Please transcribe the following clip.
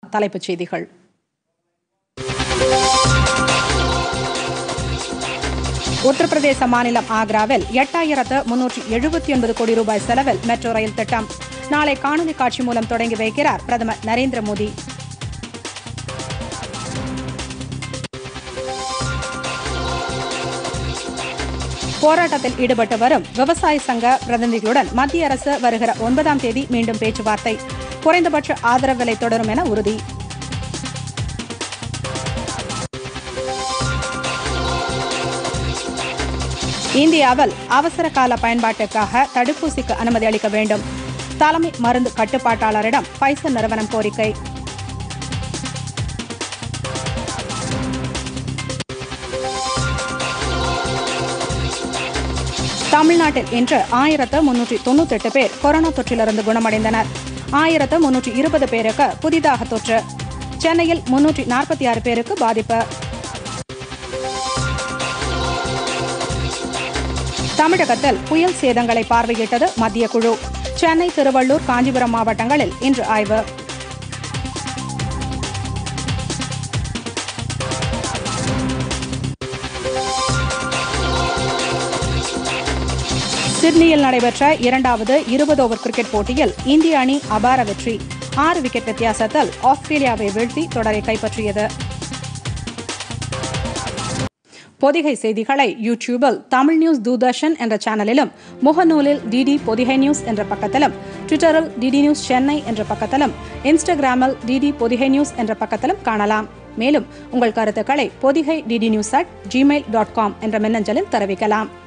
தலைப்புச் செய்திகள் உத்தரப்பிரதேச மாநிலம் ஆக்ராவில் எட்டாயிரத்து முன்னூற்றி எழுபத்தி ஒன்பது கோடி ரூபாய் செலவில் மெட்ரோ ரயில் திட்டம் நாளை காணொலி காட்சி மூலம் தொடங்கி வைக்கிறார் பிரதமர் நரேந்திர மோடி போராட்டத்தில் ஈடுபட்டு வரும் விவசாய சங்க பிரதிநிதிகளுடன் மத்திய அரசு வருகிற ஒன்பதாம் தேதி மீண்டும் பேச்சுவார்த்தை குறைந்தபட்ச ஆதரவு விலை தொடரும் என உறுதி இந்தியாவில் அவசர கால பயன்பாட்டுக்காக தடுப்பூசிக்கு அனுமதி அளிக்க வேண்டும் தலைமை மருந்து கட்டுப்பாட்டாளரிடம் பைசர் நிறுவனம் கோரிக்கை தமிழ்நாட்டில் இன்று ஆயிரத்து முன்னூற்றி தொண்ணூத்தி எட்டு பேர் கொரோனா தொற்றிலிருந்து குணமடைந்தனர் ஆயிரத்து முன்னூற்றி இருபது பேருக்கு புதிதாக தொற்று சென்னையில் முன்னூற்றி நாற்பத்தி ஆறு பேருக்கு பாதிப்பு தமிழகத்தில் புயல் சேதங்களை பார்வையிட்டது மத்திய குழு சென்னை திருவள்ளூர் காஞ்சிபுரம் மாவட்டங்களில் இன்று ஆய்வு சிட்னியில் நடைபெற்ற இரண்டாவது இருபது ஓவர் கிரிக்கெட் போட்டியில் இந்திய அணி அபார வெற்றி ஆறு விக்கெட் வித்தியாசத்தில் ஆஸ்திரேலியாவை வீழ்த்தி தொடரை கைப்பற்றியது பொதிகை செய்திகளை யூடியூபில் தமிழ் நியூஸ் தூர்தர்ஷன் என்ற சேனலிலும் முகநூலில் டிடி பொதிகை நியூஸ் என்ற பக்கத்திலும் ட்விட்டரில் டிடி நியூஸ் சென்னை என்ற பக்கத்திலும் இன்ஸ்டாகிராமில் டிடி பொதிகை நியூஸ் என்ற பக்கத்திலும் காணலாம் மேலும் உங்கள் கருத்துக்களை Podhigai DD news at Gmail dot com என்ற மின்னஞ்சலில் தெரிவிக்கலாம்